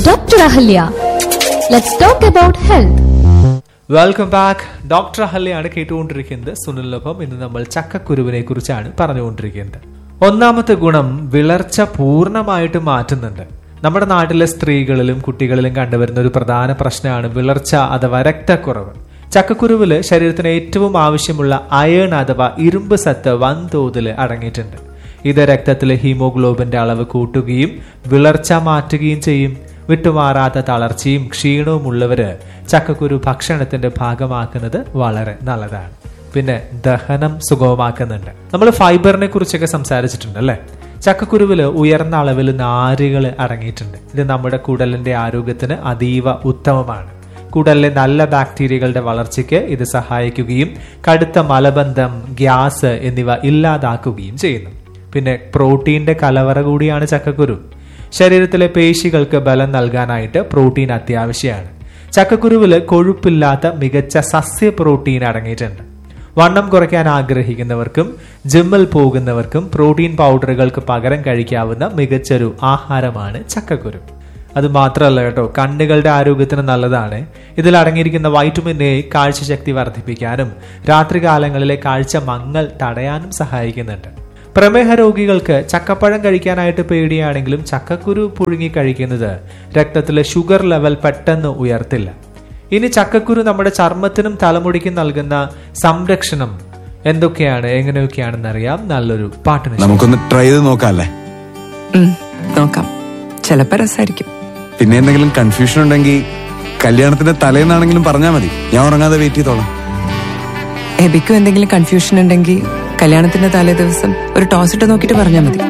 Dr. Ahalya. Let's talk about health. Welcome back doctor അഹല്യാണ് കേട്ടുകൊണ്ടിരിക്കുന്നത് സുനിലിനൊപ്പം ഇന്ന് നമ്മൾ ചക്കക്കുരുവിനെ കുറിച്ചാണ് പറഞ്ഞുകൊണ്ടിരിക്കുന്നത് ഒന്നാമത്തെ ഗുണം വിളർച്ച പൂർണ്ണമായിട്ട് മാറ്റുന്നുണ്ട് നമ്മുടെ നാട്ടിലെ സ്ത്രീകളിലും കുട്ടികളിലും കണ്ടുവരുന്ന ഒരു പ്രധാന പ്രശ്നമാണ് വിളർച്ച അഥവാ രക്തക്കുറവ് ചക്കക്കുരുവില് ശരീരത്തിന് ഏറ്റവും ആവശ്യമുള്ള അയേൺ അഥവാ ഇരുമ്പ് സത്ത് വൻതോതിൽ അടങ്ങിയിട്ടുണ്ട് ഇത് രക്തത്തിലെ ഹീമോഗ്ലോബിന്റെ അളവ് കൂട്ടുകയും വിളർച്ച മാറ്റുകയും ചെയ്യും വിട്ടുമാറാത്ത തളർച്ചയും ക്ഷീണവും ഉള്ളവര് ചക്കക്കുരു ഭക്ഷണത്തിന്റെ ഭാഗമാക്കുന്നത് വളരെ നല്ലതാണ് പിന്നെ ദഹനം സുഗമമാക്കുന്നുണ്ട് നമ്മൾ ഫൈബറിനെ കുറിച്ചൊക്കെ സംസാരിച്ചിട്ടുണ്ട് അല്ലേ ചക്കക്കുരുവില് ഉയർന്ന അളവിൽ നാരുകൾ അടങ്ങിയിട്ടുണ്ട് ഇത് നമ്മുടെ കുടലിന്റെ ആരോഗ്യത്തിന് അതീവ ഉത്തമമാണ് കുടലിലെ നല്ല ബാക്ടീരിയകളുടെ വളർച്ചയ്ക്ക് ഇത് സഹായിക്കുകയും കടുത്ത മലബന്ധം ഗ്യാസ് എന്നിവ ഇല്ലാതാക്കുകയും ചെയ്യുന്നു പിന്നെ പ്രോട്ടീന്റെ കലവറ കൂടിയാണ് ചക്കക്കുരു ശരീരത്തിലെ പേശികൾക്ക് ബലം നൽകാനായിട്ട് പ്രോട്ടീൻ അത്യാവശ്യമാണ് ചക്കക്കുരുവിൽ കൊഴുപ്പില്ലാത്ത മികച്ച സസ്യ പ്രോട്ടീൻ അടങ്ങിയിട്ടുണ്ട് വണ്ണം കുറയ്ക്കാൻ ആഗ്രഹിക്കുന്നവർക്കും ജിമ്മിൽ പോകുന്നവർക്കും പ്രോട്ടീൻ പൗഡറുകൾക്ക് പകരം കഴിക്കാവുന്ന മികച്ചൊരു ആഹാരമാണ് ചക്കക്കുരു അത് മാത്രമല്ല കേട്ടോ കണ്ണുകളുടെ ആരോഗ്യത്തിന് നല്ലതാണ് ഇതിൽ അടങ്ങിയിരിക്കുന്ന വൈറ്റമിൻ എ കാഴ്ചശക്തി വർദ്ധിപ്പിക്കാനും രാത്രികാലങ്ങളിലെ കാഴ്ച മങ്ങൽ തടയാനും സഹായിക്കുന്നുണ്ട് പ്രമേഹ രോഗികൾക്ക് ചക്കപ്പഴം കഴിക്കാനായിട്ട് പേടിയാണെങ്കിലും ചക്കക്കുരു പുഴുങ്ങി കഴിക്കുന്നത് രക്തത്തിലെ ഷുഗർ ലെവൽ പെട്ടെന്ന് ഉയർത്തില്ല ഇനി ചക്കക്കുരു നമ്മുടെ ചർമ്മത്തിനും തലമുടിക്കും നൽകുന്ന സംരക്ഷണം എന്തൊക്കെയാണ് എങ്ങനെയൊക്കെയാണെന്ന് അറിയാം നല്ലൊരു പാട്ടിന് ശേഷം. നമുക്കൊന്ന് ട്രൈ ചെയ്ത് നോക്കാല്ലേ ഉം, നോക്കാം ചിലപ്പോ രസമായിരിക്കും പിന്നെ എന്തെങ്കിലും കൺഫ്യൂഷൻ ഉണ്ടെങ്കിൽ കല്യാണത്തിന്റെ തലേന്നാണെങ്കിലും പറഞ്ഞാൽ മതി ഞാൻ ഉറങ്ങാതെ വെയിറ്റ് ചെയ്തോളാം എബിക്കും എന്തെങ്കിലും കൺഫ്യൂഷൻ ഉണ്ടെങ്കിൽ കല്യാണത്തിന്റെ തലേ ദിവസം ഒരു ടോസ് ഇട്ട് നോക്കിയിട്ട് പറഞ്ഞാൽ മതി